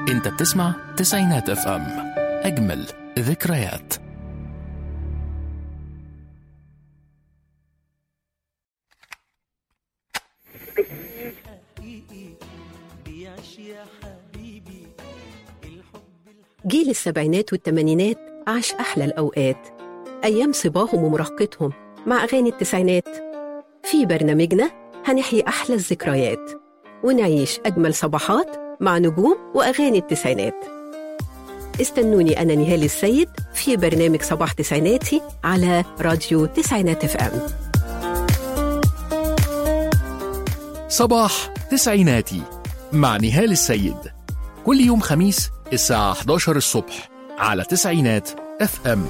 انت بتسمع تسعينات اف ام اجمل ذكريات جيل السبعينات والثمانينات عاش أحلى الأوقات أيام صباهم ومراهقتهم مع أغاني التسعينات في برنامجنا هنحيي أحلى الذكريات ونعيش أجمل صباحات مع نجوم وأغاني التسعينات استنوني أنا نهال السيد في برنامج صباح تسعيناتي على راديو تسعينات اف ام صباح تسعيناتي مع نهال السيد كل يوم خميس الساعة 11 الصبح على تسعينات اف ام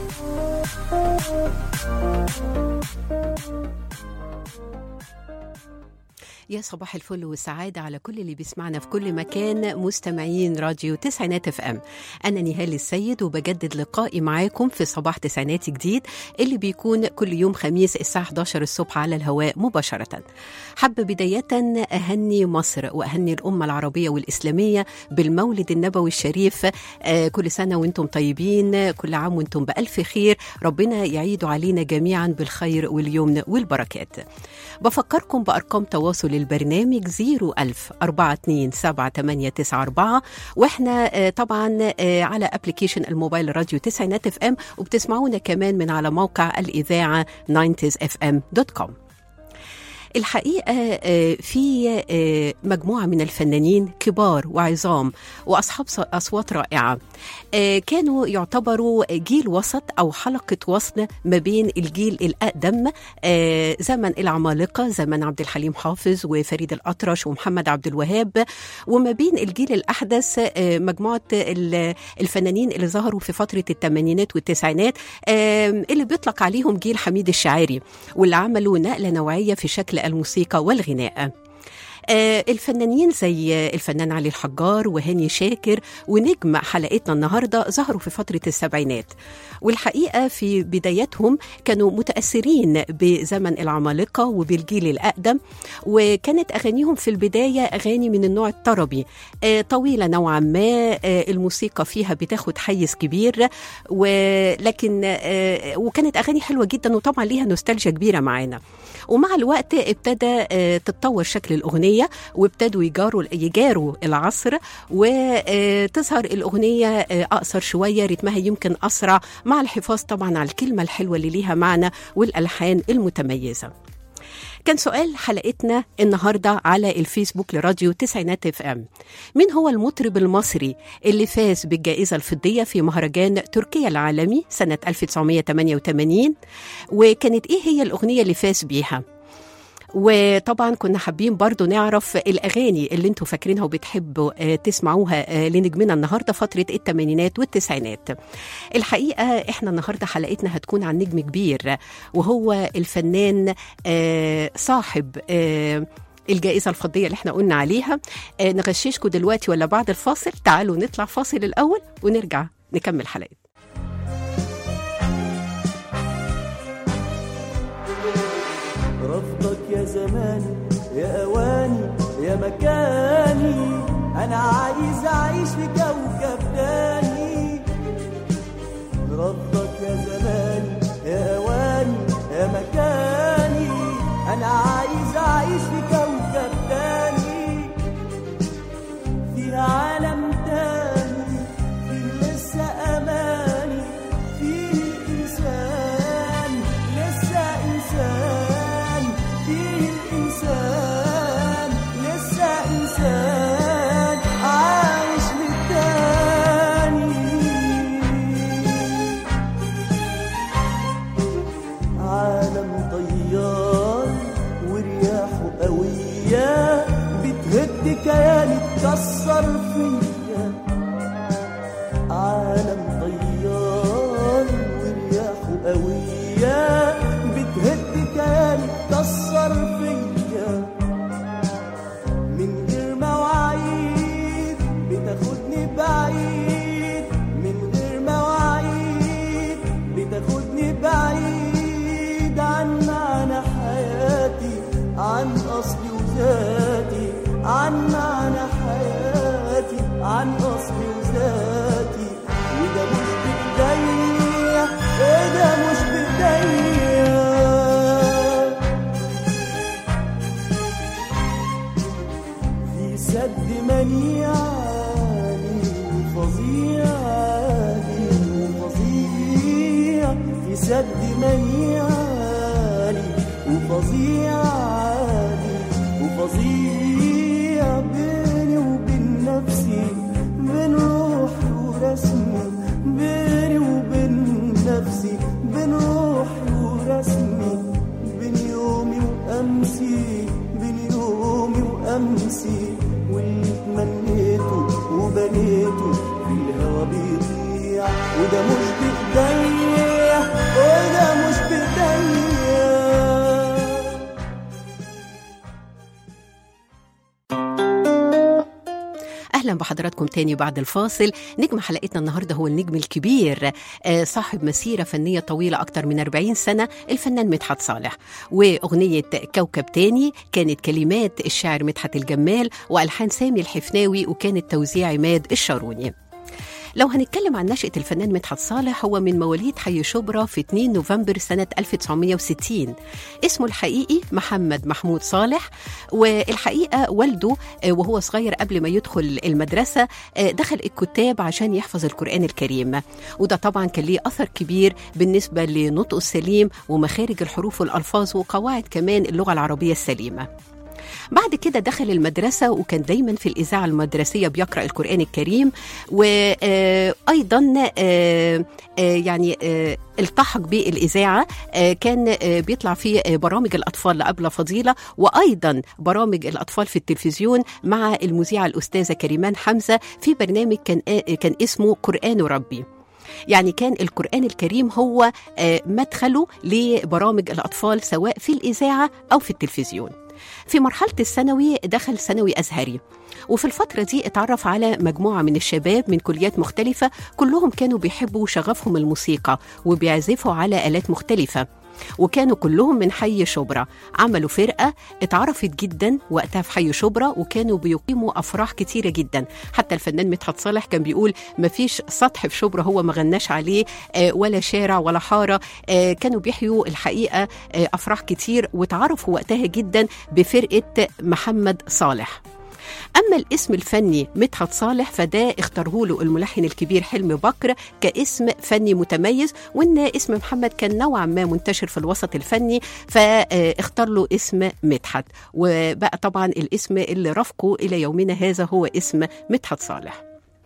يا صباح الفل والسعادة على كل اللي بيسمعنا في كل مكان مستمعين راديو تسعينات اف ام أنا نهال السيد وبجدد لقائي معاكم في صباح تسعيناتي جديد اللي بيكون كل يوم خميس الساعة 11 الصبح على الهواء مباشرة حابة بداية أهني مصر وأهني الأمة العربية والإسلامية بالمولد النبوي الشريف آه كل سنة وانتم طيبين كل عام وانتم بألف خير ربنا يعيد علينا جميعا بالخير واليمن والبركات بفكركم بأرقام تواصل البرنامج 01000 427 واحنا آه، طبعا آه، على ابلكيشن الموبايل راديو تسعينات اف ام وبتسمعونا كمان من على موقع الاذاعه 90sfm.com الحقيقة آه، في آه، مجموعة من الفنانين كبار وعظام وأصحاب ص- أصوات رائعة آه، كانوا يعتبروا جيل وسط أو حلقة وصل ما بين الجيل الأقدم آه، زمن العمالقة زمن عبد الحليم حافظ وفريد الأطرش ومحمد عبد الوهاب وما بين الجيل الأحدث آه، مجموعة ال- الفنانين اللي ظهروا في فترة الثمانينات والتسعينات آه، اللي بيطلق عليهم جيل حميد الشاعري واللي عملوا نقلة نوعية في شكل الموسيقى والغناء آه، الفنانين زي آه، الفنان علي الحجار وهاني شاكر ونجم حلقتنا النهارده ظهروا في فتره السبعينات والحقيقه في بداياتهم كانوا متاثرين بزمن العمالقه وبالجيل الاقدم وكانت اغانيهم في البدايه اغاني من النوع الطربي آه، طويله نوعا ما آه، الموسيقى فيها بتاخد حيز كبير ولكن آه، وكانت اغاني حلوه جدا وطبعا ليها نوستالجيا كبيره معانا ومع الوقت ابتدى آه، تتطور شكل الأغنية وابتدوا يجاروا يجاروا العصر وتظهر الأغنية آه، أقصر شوية رتمها يمكن أسرع مع الحفاظ طبعا على الكلمة الحلوة اللي ليها معنى والألحان المتميزة كان سؤال حلقتنا النهاردة على الفيسبوك لراديو تسعينات اف ام مين هو المطرب المصري اللي فاز بالجائزة الفضية في مهرجان تركيا العالمي سنة 1988 وكانت ايه هي الأغنية اللي فاز بيها وطبعا كنا حابين برضو نعرف الأغاني اللي انتوا فاكرينها وبتحبوا آه، تسمعوها آه، لنجمنا النهاردة فترة الثمانينات والتسعينات الحقيقة احنا النهاردة حلقتنا هتكون عن نجم كبير وهو الفنان آه، صاحب آه، الجائزة الفضية اللي احنا قلنا عليها آه، نغششكم دلوقتي ولا بعد الفاصل تعالوا نطلع فاصل الأول ونرجع نكمل حلقتنا رفضك يا زماني يا اواني يا مكاني انا عايز اعيش في كوكب تاني رفضك يا زماني يا اواني يا مكاني انا عايز اعيش في كوكب تاني في عالم تاني فيه لسه اماني فيه انسان لسه انسان فيه الانسان لسه انسان عايش للتاني عالم طيار ورياحه قوية بتهد كياني تكسر فيا عالم طيار ورياحه قوية بتهد كياني تكسر فيا من غير مواعيد بتاخدني بعيد من غير مواعيد بتاخدني بعيد عن معنى حياتي عن أصلي وذاتي عن معنى حياتي سد ماني عالي وفظيع عالي وفظيع في سد ماني عالي وفظيع عالي وفظيع بيني وبين نفسي بين روحي ورسمي بيني وبين نفسي بين روحي ورسمي بين يومي وأمسي بين يومي وأمسي واللي تمنيته وبنيته في الهوا بيضيع وده مش بإيديا وده مش بإيديا اهلا بحضراتكم تاني بعد الفاصل نجم حلقتنا النهارده هو النجم الكبير آه، صاحب مسيره فنيه طويله اكتر من 40 سنه الفنان مدحت صالح واغنيه كوكب تاني كانت كلمات الشاعر مدحت الجمال والحان سامي الحفناوي وكانت توزيع عماد الشاروني لو هنتكلم عن نشأة الفنان مدحت صالح هو من مواليد حي شبرا في 2 نوفمبر سنة 1960 اسمه الحقيقي محمد محمود صالح والحقيقة والده آه، وهو صغير قبل ما يدخل المدرسة آه، دخل الكتاب عشان يحفظ القرآن الكريم وده طبعا كان ليه أثر كبير بالنسبة لنطقه السليم ومخارج الحروف والألفاظ وقواعد كمان اللغة العربية السليمة بعد كده دخل المدرسة وكان دايما في الإذاعة المدرسية بيقرأ القرآن الكريم وأيضا يعني آه، التحق بالإذاعة آه، كان آه، بيطلع في آه، برامج الأطفال لأبلة فضيلة وأيضا برامج الأطفال في التلفزيون مع المذيعة الأستاذة كريمان حمزة في برنامج كان آه، كان اسمه قرآن ربي يعني كان القرآن الكريم هو آه، مدخله لبرامج الأطفال سواء في الإذاعة أو في التلفزيون في مرحلة الثانوي دخل ثانوي أزهري وفي الفترة دي اتعرف على مجموعة من الشباب من كليات مختلفة كلهم كانوا بيحبوا شغفهم الموسيقى وبيعزفوا على آلات مختلفة وكانوا كلهم من حي شبرا عملوا فرقة اتعرفت جدا وقتها في حي شبرا وكانوا بيقيموا أفراح كتيرة جدا حتى الفنان مدحت صالح كان بيقول مفيش سطح في شبرا هو ما غناش عليه آه، ولا شارع ولا حارة آه، كانوا بيحيوا الحقيقة آه، أفراح كتير واتعرفوا وقتها جدا بفرقة محمد صالح أما الاسم الفني مدحت صالح فده اختاره له الملحن الكبير حلمي بكر كاسم فني متميز وإن اسم محمد كان نوعا ما منتشر في الوسط الفني فاختار له اسم مدحت وبقى طبعا الاسم اللي رافقه إلى يومنا هذا هو اسم مدحت صالح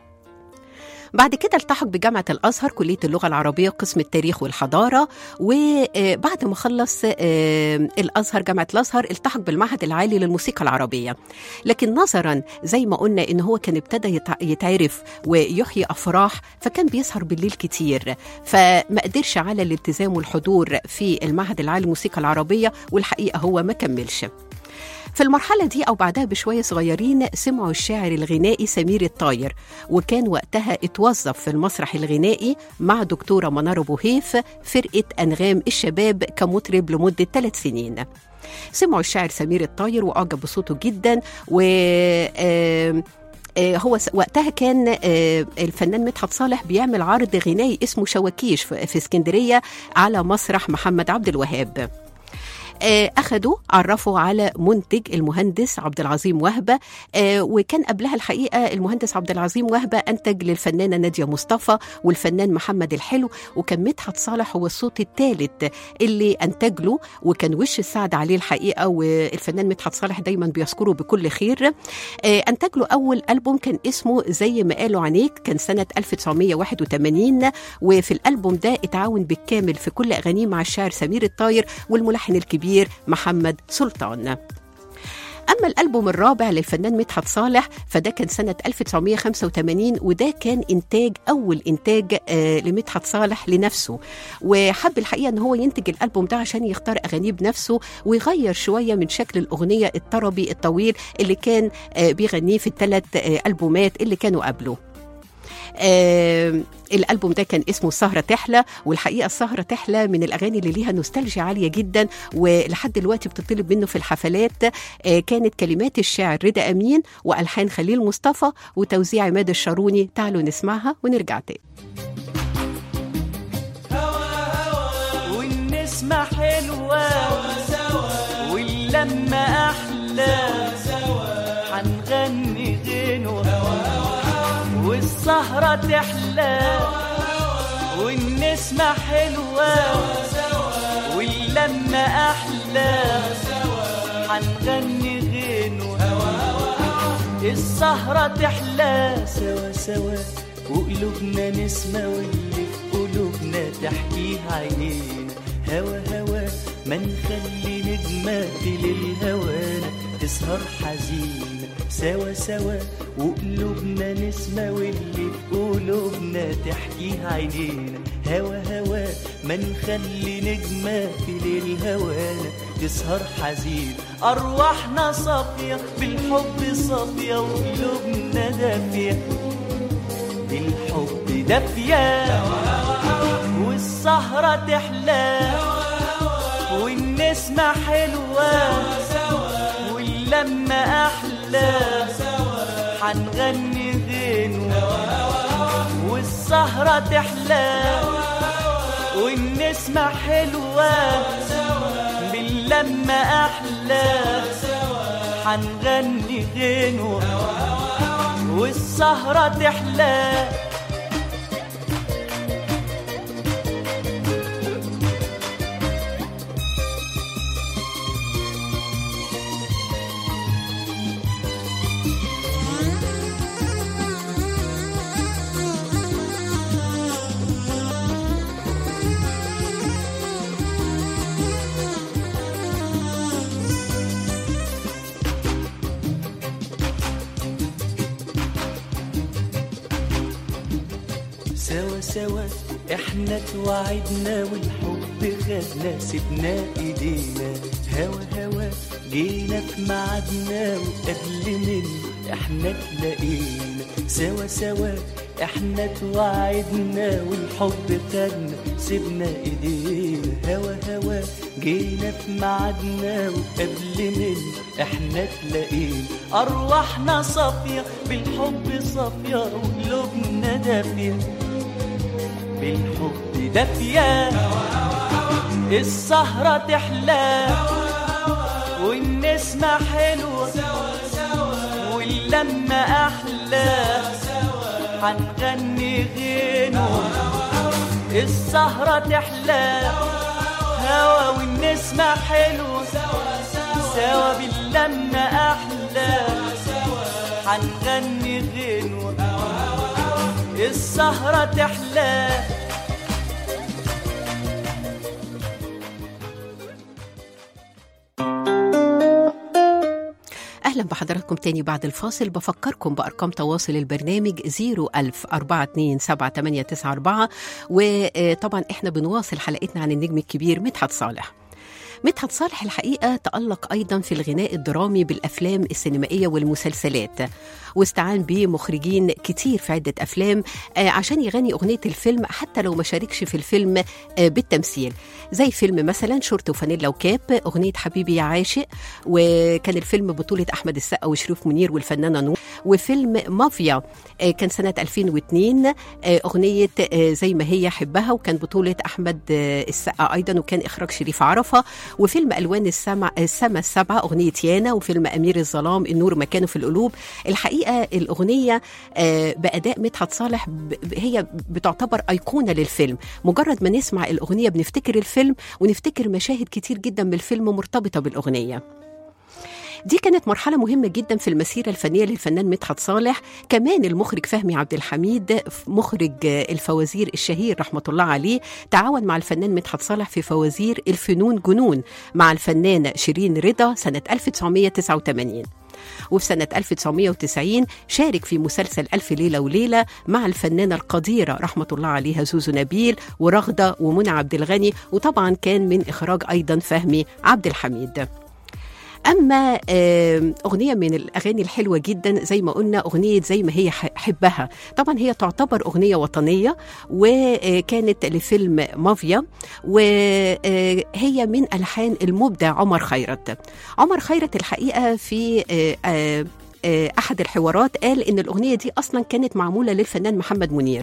بعد كده التحق بجامعة الأزهر كلية اللغة العربية قسم التاريخ والحضارة وبعد ما خلص آه، الأزهر جامعة الأزهر التحق بالمعهد العالي للموسيقى العربية لكن نظرا زي ما قلنا إن هو كان ابتدى يتع- يتعرف ويحيي أفراح فكان بيسهر بالليل كتير فما قدرش على الالتزام والحضور في المعهد العالي للموسيقى العربية والحقيقة هو ما كملش في المرحلة دي أو بعدها بشوية صغيرين سمعوا الشاعر الغنائي سمير الطاير وكان وقتها اتوظف في المسرح الغنائي مع دكتورة منار بوهيف فرقة أنغام الشباب كمطرب لمدة ثلاث سنين سمعوا الشاعر سمير الطاير وأعجب بصوته جدا و آم، آه، هو س- وقتها كان آه، الفنان مدحت صالح بيعمل عرض غنائي اسمه شواكيش في في اسكندرية على مسرح محمد عبد الوهاب آه، أخدوا عرفوا على منتج المهندس عبد العظيم وهبة آه، وكان قبلها الحقيقة المهندس عبد العظيم وهبة أنتج للفنانة نادية مصطفى والفنان محمد الحلو وكان مدحت صالح هو الصوت الثالث اللي أنتج له وكان وش السعد عليه الحقيقة والفنان مدحت صالح دايما بيذكره بكل خير آه، أنتج له أول ألبوم كان اسمه زي ما قالوا عنيك كان سنة 1981 وفي الألبوم ده اتعاون بالكامل في كل أغانيه مع الشاعر سمير الطاير والملحن الكبير محمد سلطان أما الألبوم الرابع للفنان مدحت صالح فده كان سنة 1985 وده كان إنتاج أول إنتاج آه لمدحت صالح لنفسه وحب الحقيقة أن هو ينتج الألبوم ده عشان يختار أغانيه بنفسه ويغير شوية من شكل الأغنية الطربي الطويل اللي كان آه بيغنيه في الثلاث آه ألبومات اللي كانوا قبله آه الالبوم ده كان اسمه السهره تحلى والحقيقه السهره تحلى من الاغاني اللي ليها نوستالجيا عاليه جدا ولحد دلوقتي بتطلب منه في الحفلات آه كانت كلمات الشاعر رضا امين والحان خليل مصطفى وتوزيع عماد الشاروني تعالوا نسمعها ونرجع تاني والنسمة حلوة واللمة أحلى حنغني غنوة والسهرة تحلى والنسمة حلوة واللمة أحلى حنغني غنوة السهرة تحلى سوا سوا وقلوبنا نسمة واللي في قلوبنا تحكيه عينينا هوا هوا ما نخلي نجمة للهوانا تسهر حزينة سوا سوا وقلوبنا نسمة واللي في قلوبنا تحكيه عينينا هوا هوا ما نخلي نجمة للهوانا تسهر حزين أرواحنا صافية بالحب صافية وقلوبنا دافية بالحب دافية والسهرة تحلى والنسمة حلوة واللمة أحلى حنغني غنوة والسهرة تحلى والنسمة حلوة باللمة أحلى حنغني غنوة والسهرة تحلى سوا سوا احنا توعدنا والحب خدنا سيبنا ايدينا هوا هوا جينا في ميعادنا وقبل منه احنا تلاقينا سوا سوا احنا توعدنا والحب خدنا سيبنا ايدينا هوا هوا جينا في ميعادنا وقبل منه احنا تلاقينا ارواحنا صافيه بالحب صافيه وقلوبنا دافيه بالحب دافية السهرة تحلى والنسمة حلوة واللمة أحلى حنغني غنوة السهرة تحلى هوا والنسمة حلوة سوا باللمة أحلى حنغني غنوة السهرة تحلى أهلا بحضراتكم تاني بعد الفاصل بفكركم بأرقام تواصل البرنامج 010427894 وطبعا احنا بنواصل حلقتنا عن النجم الكبير مدحت صالح مدحت صالح الحقيقة تألق أيضا في الغناء الدرامي بالأفلام السينمائية والمسلسلات واستعان به مخرجين كتير في عدة أفلام آه، عشان يغني أغنية الفيلم حتى لو ما شاركش في الفيلم آه، بالتمثيل زي فيلم مثلا شورت وفانيلا وكاب أغنية حبيبي يا عاشق وكان الفيلم بطولة أحمد السقا وشريف منير والفنانة نور وفيلم مافيا آه، كان سنة 2002 آه، أغنية آه، زي ما هي حبها وكان بطولة أحمد آه، السقا أيضا وكان إخراج شريف عرفة وفيلم ألوان السما السما السبعة أغنية يانا وفيلم أمير الظلام النور مكانه في القلوب الحقيقة الأغنية آه، بأداء مدحت صالح ب- ب- هي بتعتبر أيقونة للفيلم مجرد ما نسمع الأغنية بنفتكر الفيلم ونفتكر مشاهد كتير جدا من الفيلم مرتبطة بالأغنية دي كانت مرحلة مهمة جدا في المسيرة الفنية للفنان مدحت صالح كمان المخرج فهمي عبد الحميد مخرج الفوازير الشهير رحمة الله عليه تعاون مع الفنان مدحت صالح في فوازير الفنون جنون مع الفنانة شيرين رضا سنة 1989 وفي سنة 1990 شارك في مسلسل ألف ليلة وليلة مع الفنانة القديرة رحمة الله عليها زوزو نبيل ورغدة ومنى عبد الغني وطبعا كان من إخراج أيضا فهمي عبد الحميد اما آم، اغنيه من الاغاني الحلوه جدا زي ما قلنا اغنيه زي ما هي ح- حبها طبعا هي تعتبر اغنيه وطنيه وكانت لفيلم مافيا وهي من الحان المبدع عمر خيرت عمر خيرت الحقيقه في آه، آه، آه، احد الحوارات قال ان الاغنيه دي اصلا كانت معموله للفنان محمد منير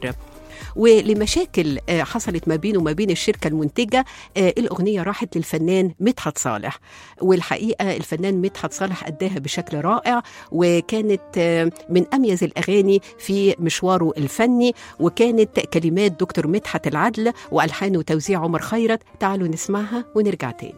ولمشاكل آه، حصلت ما بينه وما بين الشركة المنتجة آه، الأغنية راحت للفنان مدحت صالح والحقيقة الفنان مدحت صالح أداها بشكل رائع وكانت آه، من أميز الأغاني في مشواره الفني وكانت كلمات دكتور مدحت العدل وألحان وتوزيع عمر خيرت تعالوا نسمعها ونرجع تاني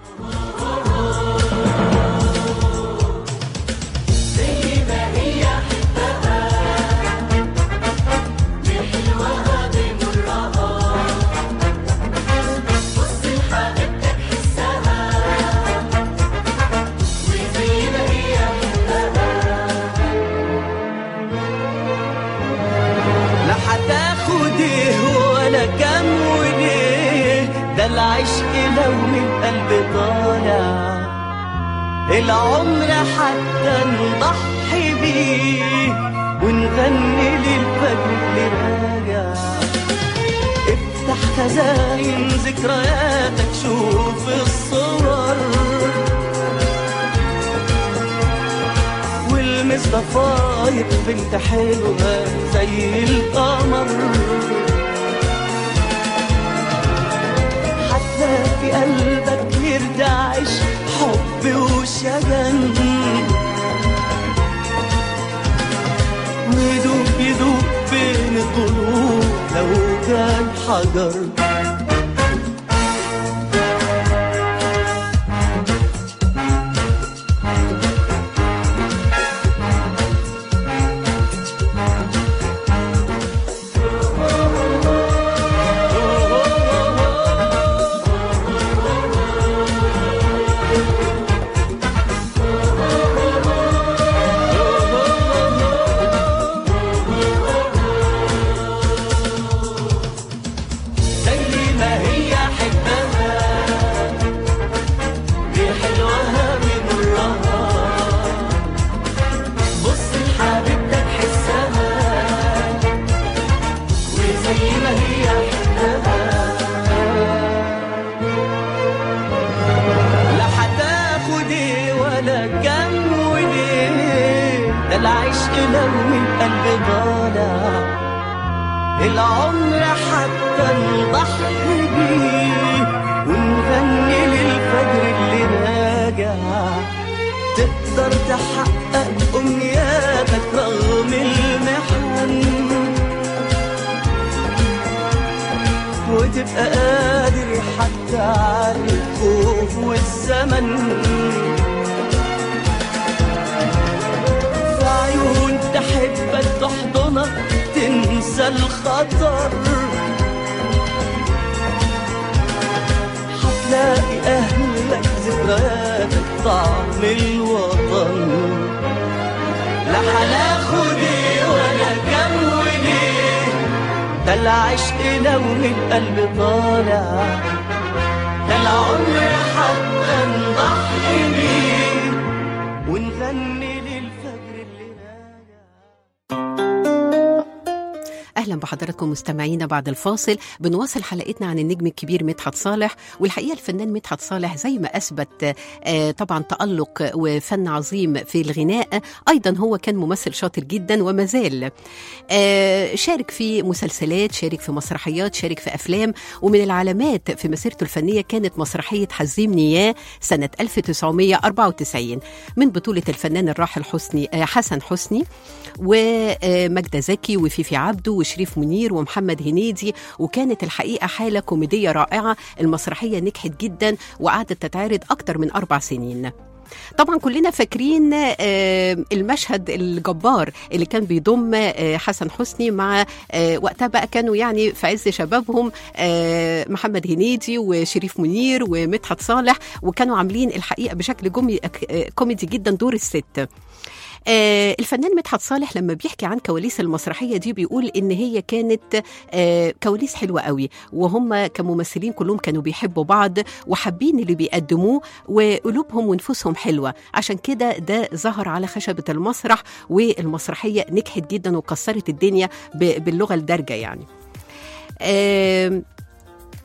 لا هتاخد ايه ولا كام وليه ده العشق لو من قلب طالع العمر حتى نضحي بيه ونغني للفجر اللي راجع افتح خزاين ذكرياتك شوف الصور والمس ضفاير بنت حلوة زي القمر حتى في قلبك يرتعش حب وشجن ويدوب يدوب بين الضلوع لو كان حجر زي ما هي حبها بحلوها بمرها بص لحبيبتك حسها وزي ما هي حبها لا هتاخد ايه ولا كم وليه ده العشق لو من قلب ضالع العمر حتى نضحي بيه ونغني للفجر اللي راجع تقدر تحقق أمنياتك رغم المحن وتبقى قادر حتى على الخوف والزمن في عيون تحبك تحضنك تنسى الخطر هتلاقي أهلك ذكرياتك طعم الوطن لا هناخد ايه ولا كم وليه ده العشق لو من قلب طالع ده العمر حتى نضحي بيه ونغني للفجر اللي راجع اهلا بحضراتكم مستمعينا بعد الفاصل بنواصل حلقتنا عن النجم الكبير مدحت صالح والحقيقه الفنان مدحت صالح زي ما اثبت آه، طبعا تالق وفن عظيم في الغناء ايضا هو كان ممثل شاطر جدا وما زال آه، شارك في مسلسلات شارك في مسرحيات شارك في افلام ومن العلامات في مسيرته الفنيه كانت مسرحيه حزيم نياه سنه 1994 من بطوله الفنان الراحل حسني آه، حسن حسني ومجدة زكي وفيفي عبده وشريف منير ومحمد هنيدي وكانت الحقيقة حالة كوميدية رائعة المسرحية نجحت جدا وقعدت تتعرض أكتر من أربع سنين طبعا كلنا فاكرين آه، المشهد الجبار اللي كان بيضم آه، حسن حسني مع آه، وقتها بقى كانوا يعني في عز شبابهم آه، محمد هنيدي وشريف منير ومدحت صالح وكانوا عاملين الحقيقه بشكل جمي آه، كوميدي جدا دور الست آه الفنان مدحت صالح لما بيحكي عن كواليس المسرحيه دي بيقول ان هي كانت آه كواليس حلوه قوي وهم كممثلين كلهم كانوا بيحبوا بعض وحابين اللي بيقدموه وقلوبهم ونفوسهم حلوه عشان كده ده ظهر على خشبه المسرح والمسرحيه نجحت جدا وكسرت الدنيا ب- باللغه الدارجه يعني آه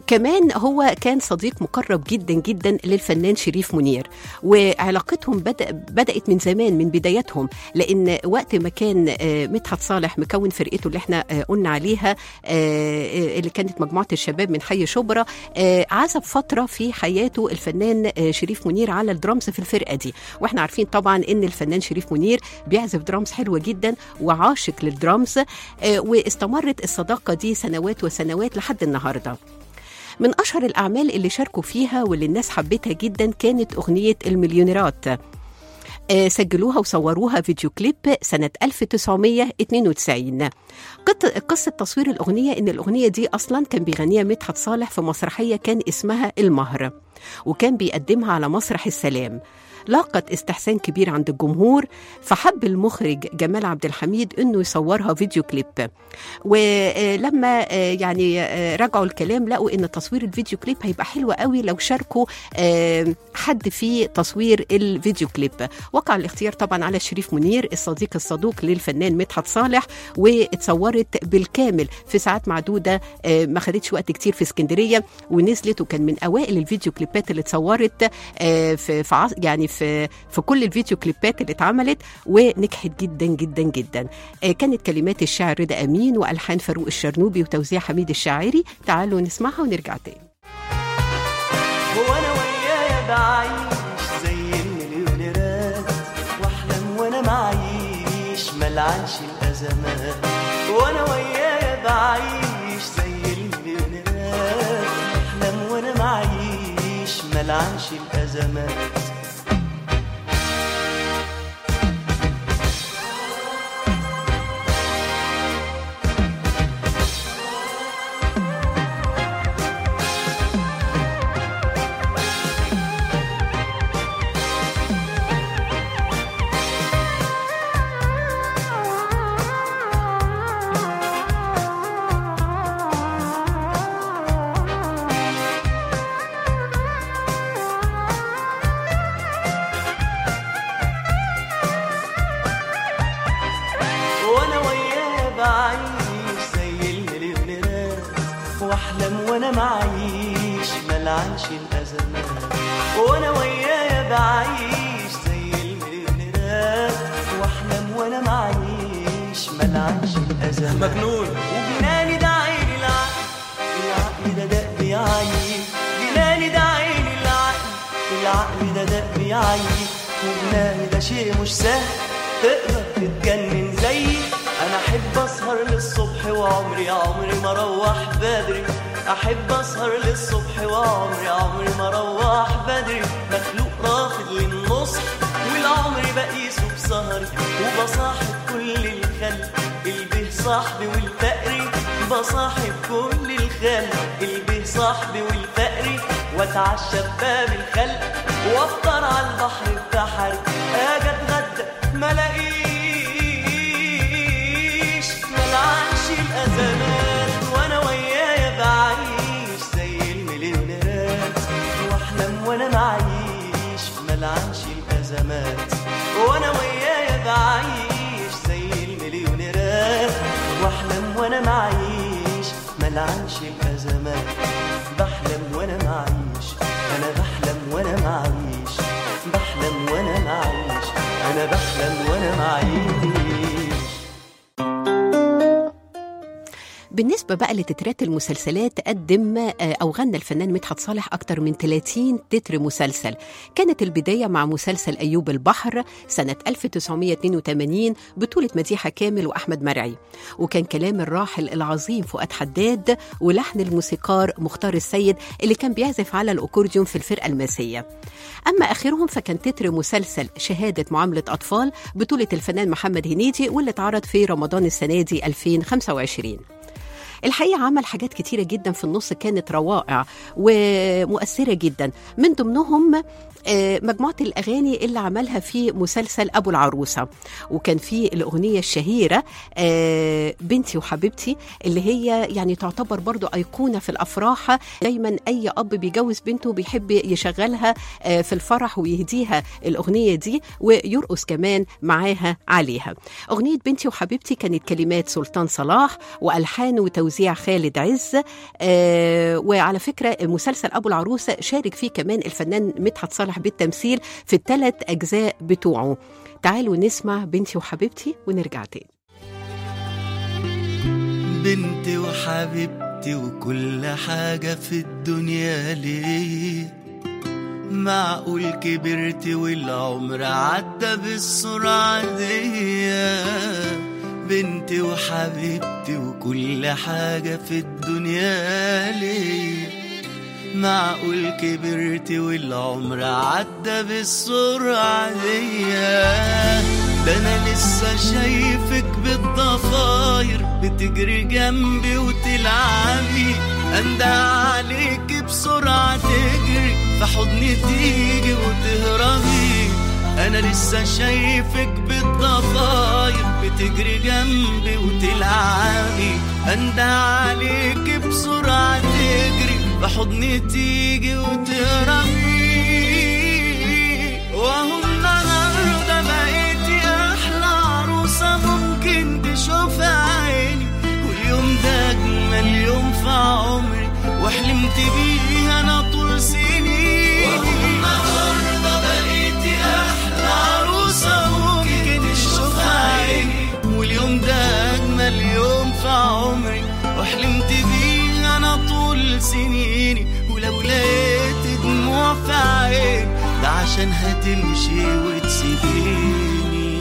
كمان هو كان صديق مقرب جدا جدا للفنان شريف منير وعلاقتهم بدأ بدأت من زمان من بداياتهم لأن وقت ما كان آه، مدحت صالح مكون فرقته اللي احنا آه، قلنا عليها آه، اللي كانت مجموعة الشباب من حي شبرا آه، عزف فترة في حياته الفنان آه، شريف منير على الدرامز في الفرقة دي واحنا عارفين طبعا ان الفنان شريف منير بيعزف درامز حلوة جدا وعاشق للدرامز آه، واستمرت الصداقة دي سنوات وسنوات لحد النهارده من أشهر الأعمال اللي شاركوا فيها واللي الناس حبتها جدا كانت أغنية المليونيرات آه، سجلوها وصوروها فيديو كليب سنة 1992 قط- قصة تصوير الأغنية إن الأغنية دي أصلا كان بيغنيها مدحت صالح في مسرحية كان اسمها المهر وكان بيقدمها على مسرح السلام لاقت استحسان كبير عند الجمهور فحب المخرج جمال عبد الحميد انه يصورها فيديو كليب ولما يعني آه، راجعوا الكلام لقوا ان تصوير الفيديو كليب هيبقى حلو قوي لو شاركوا آه، حد في تصوير الفيديو كليب وقع الاختيار طبعا على شريف منير الصديق الصدوق للفنان مدحت صالح واتصورت بالكامل في ساعات معدوده آه، ما خدتش وقت كتير في اسكندريه ونزلت وكان من اوائل الفيديو كليبات اللي اتصورت آه، في في عص- يعني في في كل الفيديو كليبات اللي اتعملت ونجحت جدا جدا جدا آه، كانت كلمات الشاعر رضا امين والحان فاروق الشرنوبي وتوزيع حميد الشاعري تعالوا نسمعها ونرجع تاني هو انا ويايا بعيش زي المليونيرات واحلم وانا معيش ملعنش الازمات وانا ويايا بعيش زي المليونيرات واحلم وانا معيش ملعنش الازمات وانا وياه بعيش زي المليونيرات واحلم وانا معيش ملعنش الازمات وانا وياه بعيش زي المليونيرات واحلم وانا معيش ملعنش الازمات مجنون وجناني ده عين العقل العقل ده دق بيعيي جناني ده عين العقل العقل ده دق بيعيي وجناني ده شيء مش سهل تقدر تتجنن زيي انا احب اسهر للصبح وعمري عمري ما اروح بدري احب اسهر للصبح وعمري عمري ما اروح بدري مخلوق رافض للنصح والعمر بقيسه بسهري وبصاحب كل الخلق البه صاحبي والفقري بصاحب كل الخلق البه صاحبي والفقري واتعشى بباب الخلق وافطر على البحر بتحري اجي اتغدى ما الاقيش ملعنش الازمات وانا ويايا بعيش زي المليونيرات واحلم وانا معيش ملعنش الازمات وانا ويايا بعيش زي المليونيرات واحلم وانا معيش ملعنش الازمات بحلم وانا معيش انا بحلم وانا معيش بحلم وانا معيش انا بحلم وانا معيش بالنسبة بقى لتترات المسلسلات قدم آه، أو غنى الفنان مدحت صالح أكتر من 30 تتر مسلسل كانت البداية مع مسلسل أيوب البحر سنة 1982 بطولة مديحة كامل وأحمد مرعي وكان كلام الراحل العظيم فؤاد حداد ولحن الموسيقار مختار السيد اللي كان بيعزف على الأكورديون في الفرقة الماسية أما آخرهم فكان تتر مسلسل شهادة معاملة أطفال بطولة الفنان محمد هنيدي واللي اتعرض في رمضان السنة دي 2025 الحقيقة عمل حاجات كتيرة جدا في النص كانت روائع ومؤثرة جدا من ضمنهم آه، مجموعة الأغاني اللي عملها في مسلسل أبو العروسة وكان في الأغنية الشهيرة آه، بنتي وحبيبتي اللي هي يعني تعتبر برضو أيقونة في الأفراح دايما أي أب بيجوز بنته بيحب يشغلها آه، في الفرح ويهديها الأغنية دي ويرقص كمان معاها عليها أغنية بنتي وحبيبتي كانت كلمات سلطان صلاح وألحان وتوزيع وتوزيع خالد عز آه، وعلى فكرة مسلسل أبو العروسة شارك فيه كمان الفنان مدحت صالح بالتمثيل في الثلاث أجزاء بتوعه تعالوا نسمع بنتي وحبيبتي ونرجع تاني بنتي وحبيبتي وكل حاجة في الدنيا ليا معقول كبرت والعمر عدى بالسرعة دي بنتي وحبيبتي وكل حاجة في الدنيا ليا معقول كبرت والعمر عدى بالسرعة دي ده انا لسه شايفك بالضفاير بتجري جنبي وتلعبي اندى عليك بسرعة تجري في حضني تيجي وتهربي انا لسه شايفك بالضفاير بتجري جنبي وتلعبي اندى عليك بسرعة تجري في حضني تيجي وتهربي وهو النهارده بقيتي احلى عروسه ممكن تشوفها عيني واليوم ده اجمل يوم في عمري وحلمت بيه انا طول سنين وهو النهارده بقيتي احلى عروسه ممكن تشوفها عيني واليوم ده اجمل يوم في عمري وحلمت بيه انا طول سنيني ولو لقيت دموع في عيني ده عشان هتمشي وتسيبيني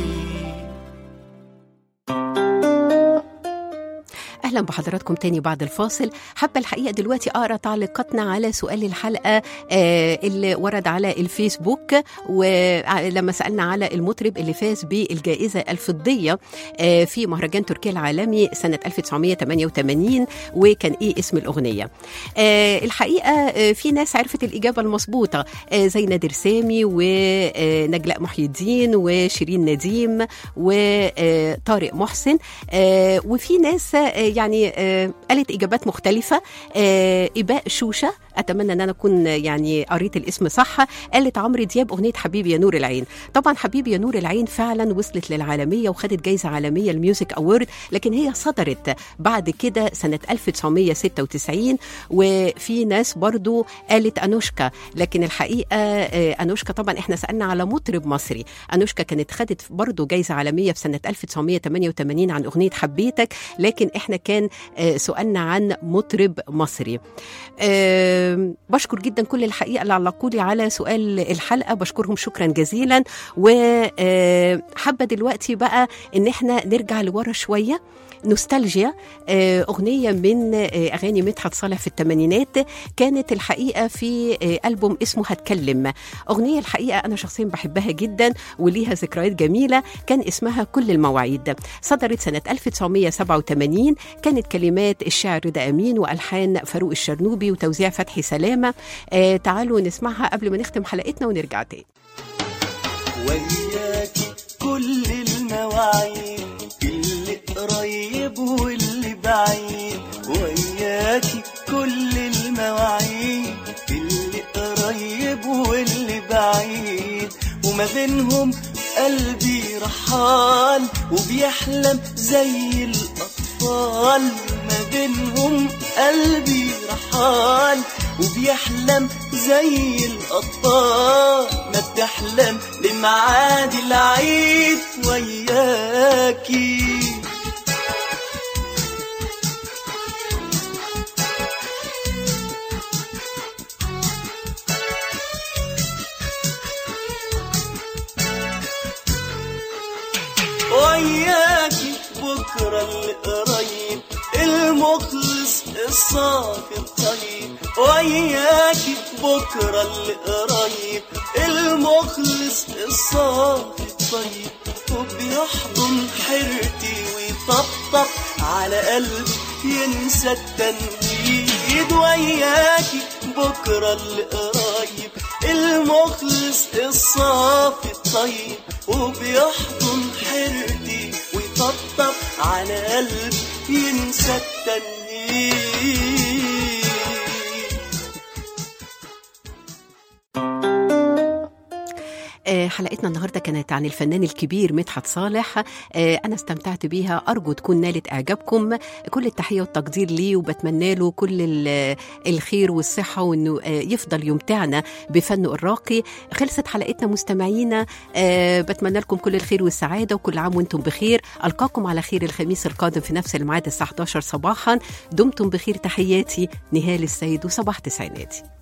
اهلا بحضراتكم تاني بعد الفاصل حابه الحقيقه دلوقتي اقرا تعليقاتنا على سؤال الحلقه آه اللي ورد على الفيسبوك ولما سالنا على المطرب اللي فاز بالجائزه الفضيه آه في مهرجان تركيا العالمي سنه 1988 وكان ايه اسم الاغنيه آه الحقيقه آه في ناس عرفت الاجابه المظبوطه آه زي نادر سامي ونجلاء محي الدين وشيرين نديم وطارق محسن آه وفي ناس آه يعني آه قالت اجابات مختلفه آه اباء شوشه اتمنى ان انا اكون يعني قريت الاسم صح قالت عمرو دياب اغنيه حبيبي يا نور العين طبعا حبيبي يا نور العين فعلا وصلت للعالميه وخدت جايزه عالميه الميوزك اوورد لكن هي صدرت بعد كده سنه 1996 وفي ناس برضو قالت انوشكا لكن الحقيقه آه، انوشكا طبعا احنا سالنا على مطرب مصري انوشكا كانت خدت برضو جايزه عالميه في سنه 1988 عن اغنيه حبيتك لكن احنا كان آه، سؤالنا عن مطرب مصري آه، بشكر جدا كل الحقيقه اللي علقوا لي على سؤال الحلقه بشكرهم شكرا جزيلا وحابه دلوقتي بقى ان احنا نرجع لورا شويه نوستالجيا آه، أغنية من آه، أغاني مدحت صالح في الثمانينات كانت الحقيقة في آه، ألبوم اسمه هتكلم أغنية الحقيقة أنا شخصيا بحبها جدا وليها ذكريات جميلة كان اسمها كل المواعيد صدرت سنة 1987 كانت كلمات الشاعر رضا أمين وألحان فاروق الشرنوبي وتوزيع فتحي سلامة آه، تعالوا نسمعها قبل ما نختم حلقتنا ونرجع تاني وياكي كل المواعيد اللي قريب واللي بعيد وياكي كل المواعيد اللي قريب واللي بعيد وما بينهم قلبي رحال وبيحلم زي الأطفال ما بينهم قلبي رحال وبيحلم زي الأطفال ما بتحلم لمعاد العيد وياكي وياكي بكرة القريب المخلص الصافي الطيب وياكي بكرة القريب المخلص الصافي الطيب وبيحضن حيرتي ويطبطب على قلبي ينسى التنهيد وياكي بكرة القريب المخلص الصافي الطيب وبيحضن حيرتي ويطبطب على قلبي ينسى التنهيد آه، حلقتنا النهارده كانت عن الفنان الكبير مدحت صالح آه، انا استمتعت بيها ارجو تكون نالت اعجابكم كل التحيه والتقدير ليه وبتمنى له كل ال- الخير والصحه وانه آه، يفضل يمتعنا بفنه الراقي خلصت حلقتنا مستمعينا آه، بتمنى لكم كل الخير والسعاده وكل عام وانتم بخير القاكم على خير الخميس القادم في نفس الميعاد الساعه 11 صباحا دمتم بخير تحياتي نهال السيد وصباح تسعيناتي